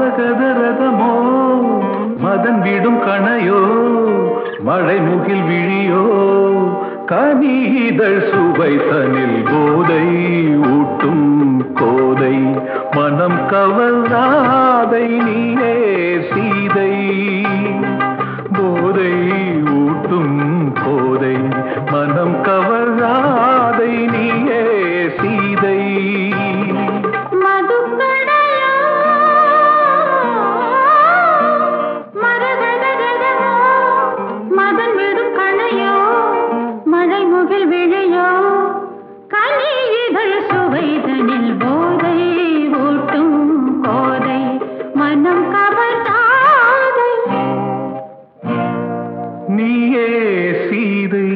மரகதரதமோ மதன் விடும் கணையோ மழை முகில் விழியோ கனீதழ் சுவை தனில் போதை ஊட்டும் கோதை மனம் கவர்ந்தாதை நீயே சீதை போதை ஊட்டும் கோதை மனம் கவர்ந்தாதை நீயே சீதை மதுக்கடலோ மரகதரதமோ மதன் விடும் கணையோ மழை முகில் விழியோ கனி இதழ் சுவைதனில் போதை ஊட்டும் கோதை மனம் கவர்ந்தாதை நீயே சீதை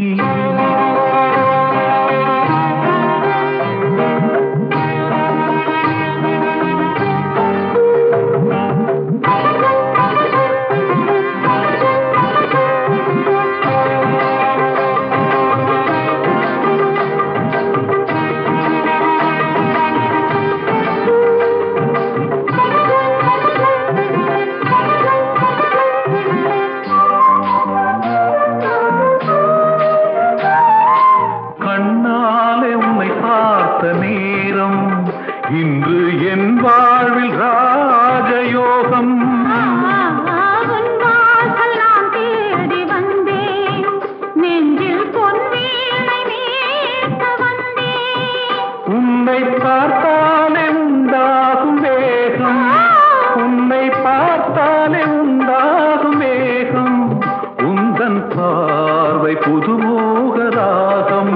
கண்ணாலே உன்னை பார்த்த நேரம் இன்று என் வாழ்வில் ராஜயோகம் உன் வாசல் நான் தேடி வந்தேன் நெஞ்சில் பொன்வீணை மீட்ட வந்தேன் உன்னை பார்த்தாலே உண்டாகும் வேகம் உன்னை பார்த்தாலே உண்டாகும் வேகம் உந்தன் பார்வை புதுமோக ராகம்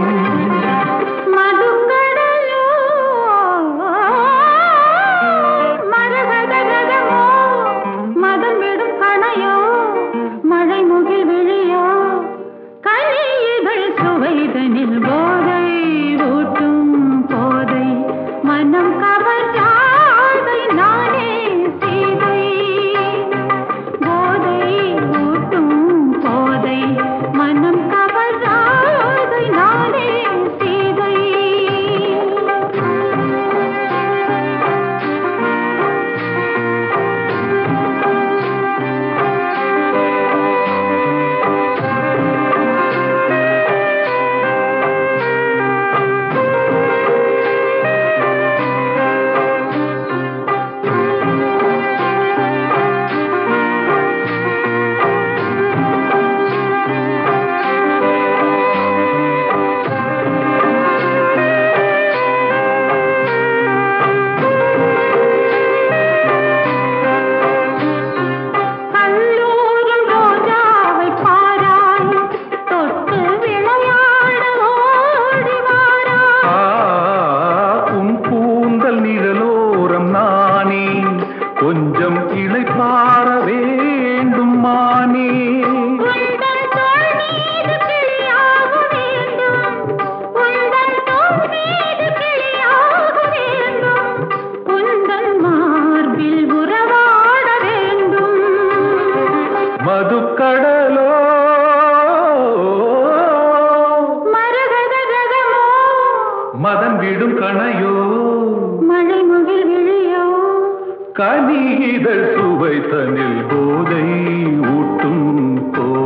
மதுக்கடலோ மரகதகதமோ மதம் விடும் கணையோ மழை முகில் விழியோ கனி இதழ் சுவைதனில் போதை ஊட்டும் போதை மனம் கவர்ந்தாதை நானே சீதை போதை ஊட்டும் போதை மனம் கவர்ந்தாதை நானே சீதை கல்லூரும் ரோஜாவை பாராய் தொட்டு விளையாட ஓடி வாராய் ஆ, உன் கூந்தல் நிழலோரம் நானே கொஞ்சம் இளைப்பாற வேண்டும் மானே உந்தன் தோள் மீது கிளியாக வேண்டும் உந்தன் தோள் மீது கிளியாக வேண்டும் உந்தன் மார்பில் உறவாட வேண்டும் மதுக்கடலோ மரகதகதமோ மதன் விடும் கணையோ மழை முகில் விழியோ கனீதழ் சுவை தனில் போதை ஊட்டும் போ